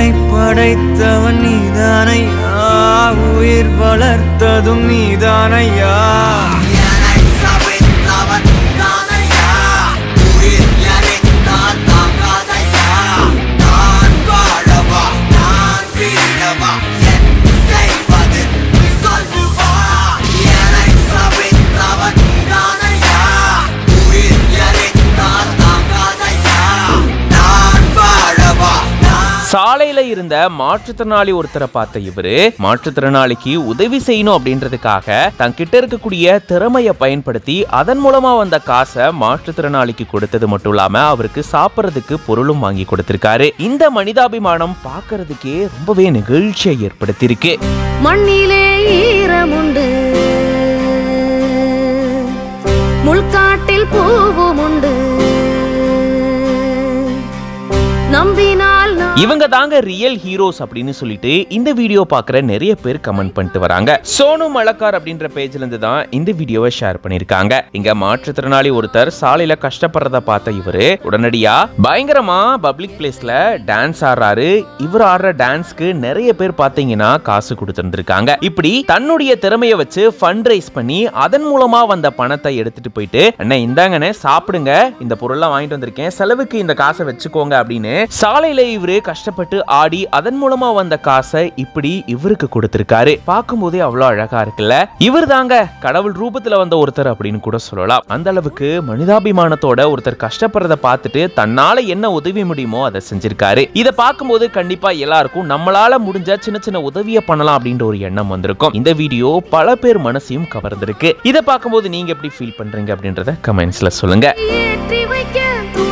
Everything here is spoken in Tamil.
என்னை படைத்தவன் நீதானையா உயிர் வளர்த்ததும் நீதானையா என்னை சபித்தவன் நானையா உயிர் எரித்தால் தாங்காதையா நான் வாழவா நான் வீழவா என் செய்வது நீ சொல்லுவா என்னை சபித்தவன் நானையா உயிர் எரித்தால் தாங்காதையா நான் வாழவா நான் சாலையில இருந்த மாற்றுத்திறனாளி ஒருத்தரை பார்த்த இவரு மாற்றுத்திறனாளிக்கு உதவி செய்யணும் அப்படின்றதுக்காக தன் கிட்ட இருக்கக்கூடிய திறமைய பயன்படுத்தி அதன் மூலமா வந்த காசை மாற்றுத்திறனாளிக்கு கொடுத்தது மட்டும் இல்லாம அவருக்கு சாப்பிட்றதுக்கு பொருளும் வாங்கி கொடுத்திருக்காரு இந்த மனிதாபிமானம் பார்க்கிறதுக்கே ரொம்பவே நிகழ்ச்சியை ஏற்படுத்தியிருக்கு மண்ணிலே ஈரமுண்டு முள்காட்டில் பூவும் உண்டு நம்பினால் நான் இவங்க தாங்க ரியல் ஹீரோஸ் அப்படின்னு சொல்லிட்டு இந்த வீடியோ பார்க்குற நிறைய பேர் கமெண்ட் பண்ணிட்டு வராங்க சோனு மலக்கார் அப்படின்ற பேஜ்ல இருந்து தான் இந்த வீடியோவை ஷேர் பண்ணிருக்காங்க இங்க மாற்றுத்திறனாளி ஒருத்தர் சாலையில கஷ்டப்படுறத பார்த்த இவரு உடனடியா பயங்கரமா பப்ளிக் பிளேஸ்ல டான்ஸ் ஆடுறாரு இவர் ஆடுற டான்ஸ்க்கு நிறைய பேர் பாத்தீங்கன்னா காசு கொடுத்துருந்துருக்காங்க இப்படி தன்னுடைய திறமைய வச்சு ஃபண்ட் ரைஸ் பண்ணி அதன் மூலமா வந்த பணத்தை எடுத்துட்டு போயிட்டு அண்ணா இந்தாங்கண்ணே சாப்பிடுங்க இந்த பொருள்லாம் வாங்கிட்டு வந்திருக்கேன் செலவுக்கு இந்த காசை வச்சுக்கோங்க அப்படின்னு சாலையில இவரு கஷ்டப்பட்டு ஆடி அதன் மூலமா வந்த காசை இப்படி இவருக்கு கொடுத்திருக்காரு பார்க்கும்போதே அவ்வளவு அழகா இருக்குல்ல இவர் தாங்க கடவுள் ரூபத்துல வந்த ஒருத்தர் அப்படின்னு கூட சொல்லலாம் அந்த அளவுக்கு மனிதாபிமானத்தோட ஒருத்தர் கஷ்டப்படுறத பார்த்துட்டு தன்னால என்ன உதவி முடியுமோ அதை செஞ்சிருக்காரு இதை பார்க்கும்போது கண்டிப்பா எல்லாருக்கும் நம்மளால முடிஞ்ச சின்ன சின்ன உதவியை பண்ணலாம் அப்படின்ற ஒரு எண்ணம் வந்திருக்கும் இந்த வீடியோ பல பேர் மனசையும் கவர்ந்திருக்கு இதை பார்க்கும்போது நீங்க எப்படி ஃபீல் பண்றீங்க அப்படின்றத கமெண்ட்ஸ்ல சொல்லுங்க ஏற்றி வைக்க